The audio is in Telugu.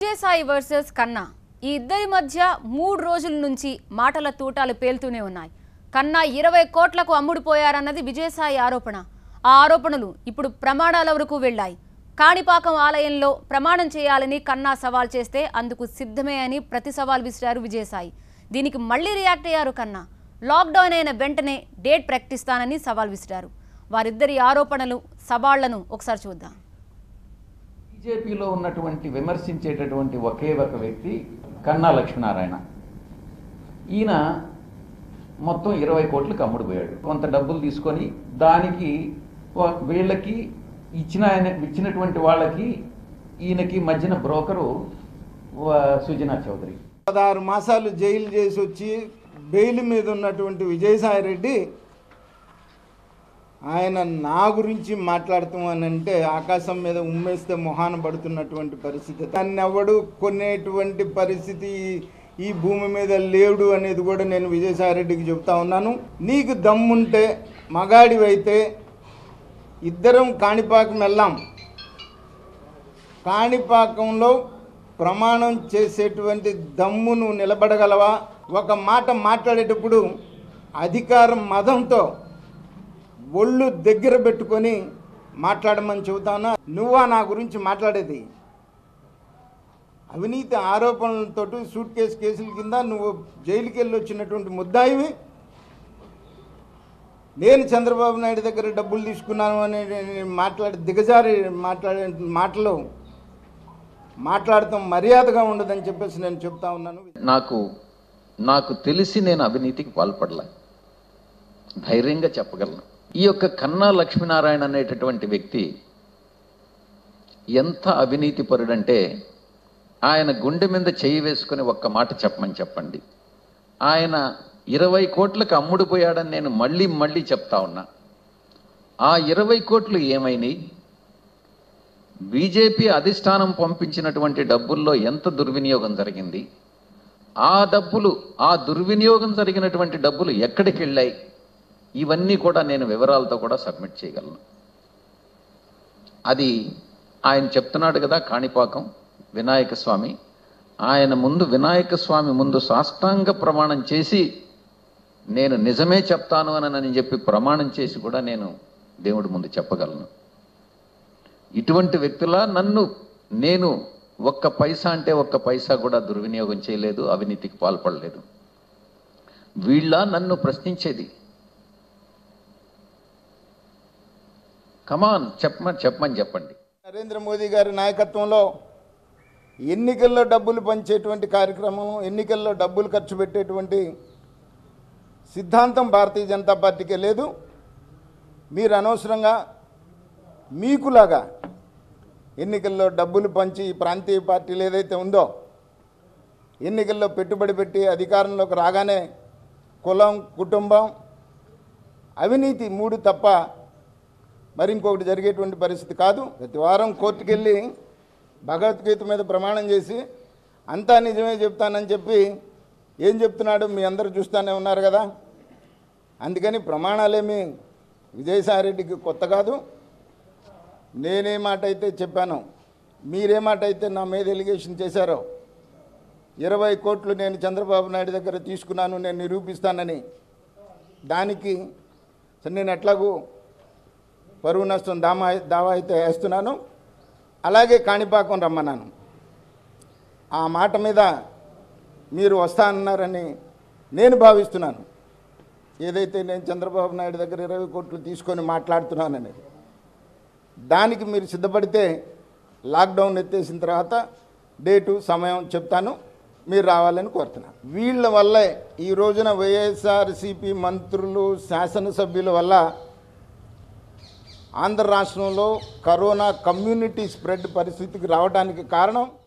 విజయసాయి వర్సెస్ కన్నా ఈ ఇద్దరి మధ్య మూడు రోజుల నుంచి మాటల తూటాలు పేలుతూనే ఉన్నాయి కన్నా ఇరవై కోట్లకు అమ్ముడుపోయారన్నది విజయసాయి ఆరోపణ ఆ ఆరోపణలు ఇప్పుడు ప్రమాణాల వరకు వెళ్ళాయి కాణిపాకం ఆలయంలో ప్రమాణం చేయాలని కన్నా సవాల్ చేస్తే అందుకు సిద్ధమే అని ప్రతి సవాల్ విసిరారు విజయసాయి దీనికి మళ్ళీ రియాక్ట్ అయ్యారు కన్నా లాక్డౌన్ అయిన వెంటనే డేట్ ప్రకటిస్తానని సవాల్ విసిరారు వారిద్దరి ఆరోపణలు సవాళ్లను ఒకసారి చూద్దాం బీజేపీలో ఉన్నటువంటి విమర్శించేటటువంటి ఒకే ఒక వ్యక్తి కన్నా లక్ష్మీనారాయణ ఈయన మొత్తం ఇరవై కోట్లకు అమ్ముడుపోయాడు కొంత డబ్బులు తీసుకొని దానికి వా- వీళ్ళకి ఇచ్చిన ఆయన ఇచ్చినటువంటి వాళ్ళకి ఈయనకి మధ్యన బ్రోకరు వా- సుజనా చౌదరి పదహారు మాసాలు జైలు చేసి వచ్చి బెయిల్ మీద ఉన్నటువంటి విజయసాయి రెడ్డి ఆయన నా గురించి మాట్లాడతాం అని అంటే ఆకాశం మీద ఉమ్మేస్తే మొహాన పడుతున్నటువంటి పరిస్థితి దాన్ని ఎవడు కొనేటువంటి పరిస్థితి ఈ- ఈ భూమి మీద లేడు అనేది కూడా నేను విజయసాయి రెడ్డికి చెప్తా ఉన్నాను నీకు దమ్ముంటే మగాడివైతే ఇద్దరం కాణిపాకం వెళ్ళాం కాణిపాకంలో ప్రమాణం చేసేటువంటి దమ్ము నువ్వు నిలబడగలవా ఒక మాట మాట్లాడేటప్పుడు అధికారం మదంతో ఒళ్ళు దగ్గర పెట్టుకొని మాట్లాడమని చెబుతానా నువ్వా నా గురించి మాట్లాడేది అవినీతి ఆరోపణలతో సూట్ కేసు కేసుల కింద నువ్వు జైలుకి వెళ్ళి వచ్చినటువంటి ముద్దాయివి నేను చంద్రబాబు నాయుడు దగ్గర డబ్బులు తీసుకున్నాను అని మాట్లాడి దిగజారి మాట్లాడే మాటలు మాట్లాడటం మర్యాదగా ఉండదని చెప్పేసి నేను చెప్తా ఉన్నాను నాకు నాకు తెలిసి నేను అవినీతికి పాల్పడలే ధైర్యంగా చెప్పగలను ఈ యొక్క కన్నా లక్ష్మీనారాయణ అనేటటువంటి వ్యక్తి ఎంత అవినీతి పరుడంటే ఆయన గుండె మీద చేయి వేసుకుని ఒక్క మాట చెప్పమని చెప్పండి ఆయన ఇరవై కోట్లకు అమ్ముడుపోయాడని నేను మళ్ళీ మళ్ళీ చెప్తా ఉన్నా ఆ ఇరవై కోట్లు ఏమైనాయి బీజేపీ అధిష్టానం పంపించినటువంటి డబ్బుల్లో ఎంత దుర్వినియోగం జరిగింది ఆ డబ్బులు ఆ దుర్వినియోగం జరిగినటువంటి డబ్బులు ఎక్కడికి వెళ్ళాయి ఇవన్నీ కూడా నేను వివరాలతో కూడా సబ్మిట్ చేయగలను అది ఆయన చెప్తున్నాడు కదా కాణిపాకం వినాయక స్వామి ఆయన ముందు వినాయక స్వామి ముందు సాష్టాంగ ప్రమాణం చేసి నేను నిజమే చెప్తాను అని అని చెప్పి ప్రమాణం చేసి కూడా నేను దేవుడి ముందు చెప్పగలను ఇటువంటి వ్యక్తులా నన్ను నేను ఒక్క పైసా అంటే ఒక్క పైసా కూడా దుర్వినియోగం చేయలేదు అవినీతికి పాల్పడలేదు వీళ్ళ నన్ను ప్రశ్నించేది కమాన్ చెప్పమని చెప్పమని చెప్పండి నరేంద్ర మోదీ గారి నాయకత్వంలో ఎన్నికల్లో డబ్బులు పంచేటువంటి కార్యక్రమం ఎన్నికల్లో డబ్బులు ఖర్చు పెట్టేటువంటి సిద్ధాంతం భారతీయ జనతా పార్టీకే లేదు మీరు అనవసరంగా మీకులాగా ఎన్నికల్లో డబ్బులు పంచి ఈ ప్రాంతీయ పార్టీలు ఏదైతే ఉందో ఎన్నికల్లో పెట్టుబడి పెట్టి అధికారంలోకి రాగానే కులం కుటుంబం అవినీతి మూడు తప్ప మరి ఇంకొకటి జరిగేటువంటి పరిస్థితి కాదు ప్రతి వారం కోర్టుకు వెళ్ళి భగవద్గీత మీద ప్రమాణం చేసి అంతా నిజమే చెప్తానని చెప్పి ఏం చెప్తున్నాడు మీ అందరూ చూస్తూనే ఉన్నారు కదా అందుకని ప్రమాణాలేమి విజయసాయిరెడ్డికి కొత్త కాదు నేనే మాట అయితే చెప్పాను మీరే మాట అయితే నా మీద ఎలిగేషన్ చేశారో ఇరవై కోట్లు నేను చంద్రబాబు నాయుడు దగ్గర తీసుకున్నాను నేను నిరూపిస్తానని దానికి సరే నేను ఎట్లాగూ పరువు నష్టం దామా దావా అయితే వేస్తున్నాను అలాగే కాణిపాకం రమ్మన్నాను ఆ మాట మీద మీరు వస్తానన్నారని నేను భావిస్తున్నాను ఏదైతే నేను చంద్రబాబు నాయుడు దగ్గర ఇరవై కోట్లు తీసుకొని మాట్లాడుతున్నాననేది దానికి మీరు సిద్ధపడితే లాక్డౌన్ ఎత్తేసిన తర్వాత డేటు సమయం చెప్తాను మీరు రావాలని కోరుతున్నాను వీళ్ళ వల్లే ఈ రోజున వైఎస్ఆర్సిపి మంత్రులు శాసనసభ్యుల వల్ల ఆంధ్ర రాష్ట్రంలో కరోనా కమ్యూనిటీ స్ప్రెడ్ పరిస్థితికి రావడానికి కారణం